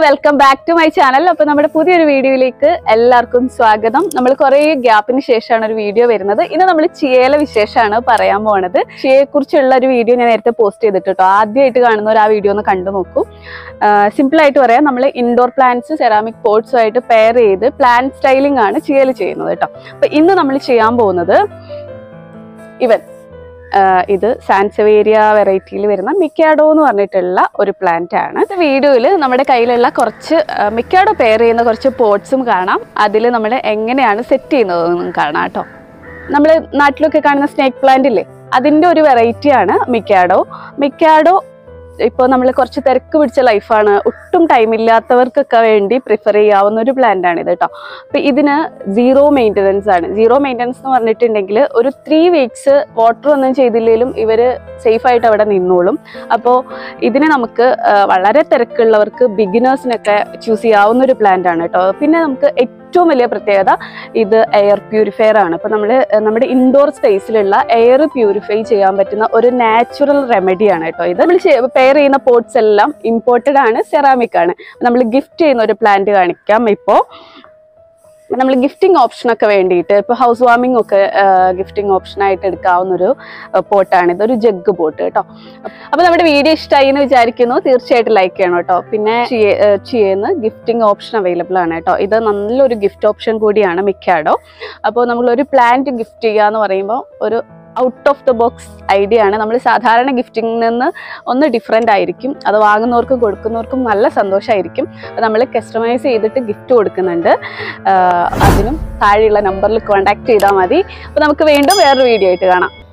welcome back to my channel അപ്പൊ നമ്മുടെ പുതിയൊരു വീഡിയോയിലേക്ക് എല്ലാവർക്കും സ്വാഗതം നമ്മൾ കുറെ ഗ്യാപ്പിന് ശേഷമാണ് ഒരു വീഡിയോ വരുന്നത് ഇന്ന് നമ്മൾ ചിയയില വിശേഷമാണ് പറയാൻ പോണത് ചിയയെ കുറിച്ചുള്ള ഒരു വീഡിയോ ഞാൻ നേരത്തെ പോസ്റ്റ് ചെയ്തിട്ട് കേട്ടോ ആദ്യമായിട്ട് കാണുന്നവർ ആ വീഡിയോ ഒന്ന് കണ്ടു നോക്കൂ സിമ്പിൾ ആയിട്ട് പറയാം നമ്മൾ ഇൻഡോർ പ്ലാന്റ്സ് സെറാമിക് പോട്ട്സും ആയിട്ട് പെയർ ചെയ്ത് പ്ലാന്റ് സ്റ്റൈലിംഗ് ആണ് ചിയയിൽ ചെയ്യുന്നത് കേട്ടോ അപ്പൊ ഇന്ന് നമ്മൾ ചെയ്യാൻ പോകുന്നത് ഇവൻ ആഹ് ഇത് സാൻസവേരിയ വെറൈറ്റിയിൽ വരുന്ന മിക്കാഡോ എന്ന് പറഞ്ഞിട്ടുള്ള ഒരു പ്ലാന്റ് ആണ് വീഡിയോയിൽ നമ്മുടെ കയ്യിലുള്ള കുറച്ച് ആഹ് മിക്കാഡോ പെയർ ചെയ്യുന്ന കുറച്ച് പോട്ട്സും കാണാം അതിൽ നമ്മൾ എങ്ങനെയാണ് സെറ്റ് ചെയ്യുന്നതെന്നും കാണാം കേട്ടോ നമ്മൾ നാട്ടിലൊക്കെ കാണുന്ന സ്നേക്ക് പ്ലാന്റ് ഇല്ലേ അതിൻ്റെ ഒരു വെറൈറ്റിയാണ് മിക്കാഡോ മിക്കാഡോ ഇപ്പോൾ നമ്മൾ കുറച്ച് തിരക്ക് പിടിച്ച ലൈഫാണ് ഒട്ടും ടൈം ഇല്ലാത്തവർക്കൊക്കെ വേണ്ടി പ്രിഫർ ചെയ്യാവുന്ന ഒരു പ്ലാന്റ് ആണ് ഇത് കേട്ടോ അപ്പൊ ഇതിന് സീറോ മെയിൻ്റനൻസ് ആണ് സീറോ മെയിൻ്റനൻസ് എന്ന് പറഞ്ഞിട്ടുണ്ടെങ്കിൽ ഒരു ത്രീ വീക്സ് വാട്ടർ ഒന്നും ചെയ്തില്ലെങ്കിലും ഇവര് സേഫ് ആയിട്ട് അവിടെ നിന്നോളും അപ്പോൾ ഇതിനെ നമുക്ക് ആ, വളരെ തിരക്കുള്ളവർക്ക് ബിഗിനേഴ്സിനൊക്കെ ചൂസ് ചെയ്യാവുന്ന ഒരു പ്ലാന്റ് ആണ് കേട്ടോ പിന്നെ നമുക്ക് ഏറ്റവും വലിയ പ്രത്യേകത ഇത് എയർ പ്യൂരിഫയർ ആണ് അപ്പോൾ നമ്മൾ നമ്മുടെ ഇൻഡോർ സ്പേസിലുള്ള എയർ പ്യൂരിഫൈ ചെയ്യാൻ പറ്റുന്ന ഒരു നാച്ചുറൽ റെമഡിയാണ് കേട്ടോ ഇത് നമ്മൾ പെയർ ചെയ്യുന്ന പോട്ട്സ് എല്ലാം ഇമ്പോർട്ടഡ് ആണ് സെറാമിക് ആണ് നമ്മൾ ഗിഫ്റ്റ് ചെയ്യുന്ന ഒരു പ്ലാന്റ് കാണിക്കാം ഇപ്പോൾ നമ്മൾ ഗിഫ്റ്റിംഗ് ഓപ്ഷനൊക്കെ വേണ്ടിയിട്ട് ഇപ്പോൾ ഹൗസ് വാമിംഗ് ഒക്കെ ഗിഫ്റ്റിംഗ് ഓപ്ഷനായിട്ട് എടുക്കാവുന്ന ഒരു പോട്ടാണ് ഇതൊരു ജഗ് പോട്ട് കേട്ടോ അപ്പോൾ നമ്മുടെ വീഡിയോ ഇഷ്ടമായി എന്ന് വിചാരിക്കുന്നു തീർച്ചയായിട്ടും ലൈക്ക് ചെയ്യണം കേട്ടോ പിന്നെ ചെയ്യുന്ന ഗിഫ്റ്റിംഗ് ഓപ്ഷൻ അവൈലബിൾ ആണ് കേട്ടോ ഇത് നല്ലൊരു ഗിഫ്റ്റ് ഓപ്ഷൻ കൂടിയാണ് മിക്കാഡോ അപ്പോൾ നമ്മളൊരു പ്ലാന്റ് ഗിഫ്റ്റ് ചെയ്യുക എന്ന് പറയുമ്പോൾ ഒരു out of the box idea ആണ് നമ്മൾ സാധാരണ ഗിഫ്റ്റിംഗിൽ നിന്ന് ഒന്ന് ഡിഫറെൻ്റ് ആയിരിക്കും അത് വാങ്ങുന്നവർക്കും കൊടുക്കുന്നവർക്കും നല്ല സന്തോഷമായിരിക്കും നമ്മൾ കസ്റ്റമൈസ് ചെയ്തിട്ട് ഗിഫ്റ്റ് കൊടുക്കുന്നുണ്ട് ആഹ് അതിനും താഴെയുള്ള നമ്പറിൽ കോൺടാക്ട് ചെയ്താൽ മതി അപ്പോൾ നമുക്ക് വീണ്ടും വേറൊരു വീഡിയോ ആയിട്ട് കാണാം